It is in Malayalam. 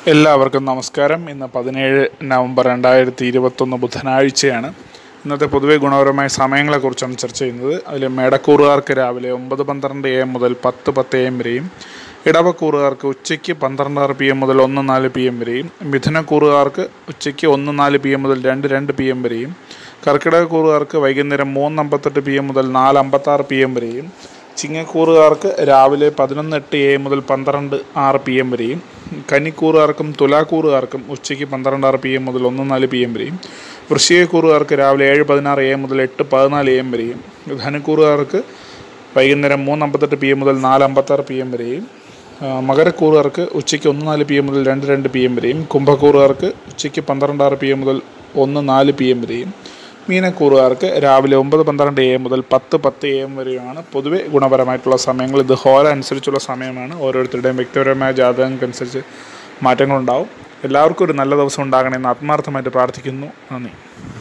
എല്ലാവർക്കും നമസ്കാരം ഇന്ന് പതിനേഴ് നവംബർ രണ്ടായിരത്തി ഇരുപത്തൊന്ന് ബുധനാഴ്ചയാണ് ഇന്നത്തെ പൊതുവെ ഗുണപരമായ സമയങ്ങളെക്കുറിച്ചാണ് ചർച്ച ചെയ്യുന്നത് അതിൽ മേടക്കൂറുകാർക്ക് രാവിലെ ഒമ്പത് പന്ത്രണ്ട് എ എം മുതൽ പത്ത് പത്ത് എ എം വരെയും ഇടവക്കൂറുകാർക്ക് ഉച്ചയ്ക്ക് പന്ത്രണ്ടാറ് പി എം മുതൽ ഒന്ന് നാല് പി എം വരെയും മിഥുനക്കൂറുകാർക്ക് ഉച്ചയ്ക്ക് ഒന്ന് നാല് പി എം മുതൽ രണ്ട് രണ്ട് പി എം വരെയും കർക്കിടകക്കൂറുകാർക്ക് വൈകുന്നേരം മൂന്ന് അമ്പത്തെട്ട് പി എം മുതൽ നാല് അമ്പത്താറ് പി എം വരെയും ചിങ്ങക്കൂറുകാർക്ക് രാവിലെ പതിനൊന്ന് എട്ട് എ എം മുതൽ പന്ത്രണ്ട് ആറ് പി എം വരെയും കന്നിക്കൂറുകാർക്കും തുലാക്കൂറുകാർക്കും ഉച്ചയ്ക്ക് പന്ത്രണ്ട് ആറ് പി എം മുതൽ ഒന്ന് നാല് പി എം വരെയും വൃശ്ചികക്കൂറുകാർക്ക് രാവിലെ ഏഴ് പതിനാറ് എ എം മുതൽ എട്ട് പതിനാല് എ എം വരെയും ധനുക്കൂറുകാർക്ക് വൈകുന്നേരം മൂന്ന് അമ്പത്തെട്ട് പി എം മുതൽ നാല് അമ്പത്താറ് പി എം വരെയും ആ, മകരക്കൂറുകാർക്ക് ഉച്ചയ്ക്ക് ഒന്ന് നാല് പി എം മുതൽ രണ്ട് രണ്ട് പി എം വരെയും കുംഭക്കൂറുകാർക്ക് ഉച്ചയ്ക്ക് പന്ത്രണ്ട് ആറ് പി എം മുതൽ ഒന്ന് നാല് പി എം വരെയും മീനക്കൂറുകാർക്ക് രാവിലെ ഒമ്പത് പന്ത്രണ്ട് എ എം മുതൽ പത്ത് പത്ത് എ എം വരെയുമാണ് പൊതുവെ ഗുണപരമായിട്ടുള്ള സമയങ്ങൾ ഇത് ഹോര അനുസരിച്ചുള്ള സമയമാണ് ഓരോരുത്തരുടെയും വ്യക്തിപരമായ ജാതകങ്ങൾക്കനുസരിച്ച് മാറ്റങ്ങളുണ്ടാവും എല്ലാവർക്കും ഒരു നല്ല ദിവസം ഉണ്ടാകണമെന്ന് ആത്മാർത്ഥമായിട്ട് പ്രാർത്ഥിക്കുന്നു നന്ദി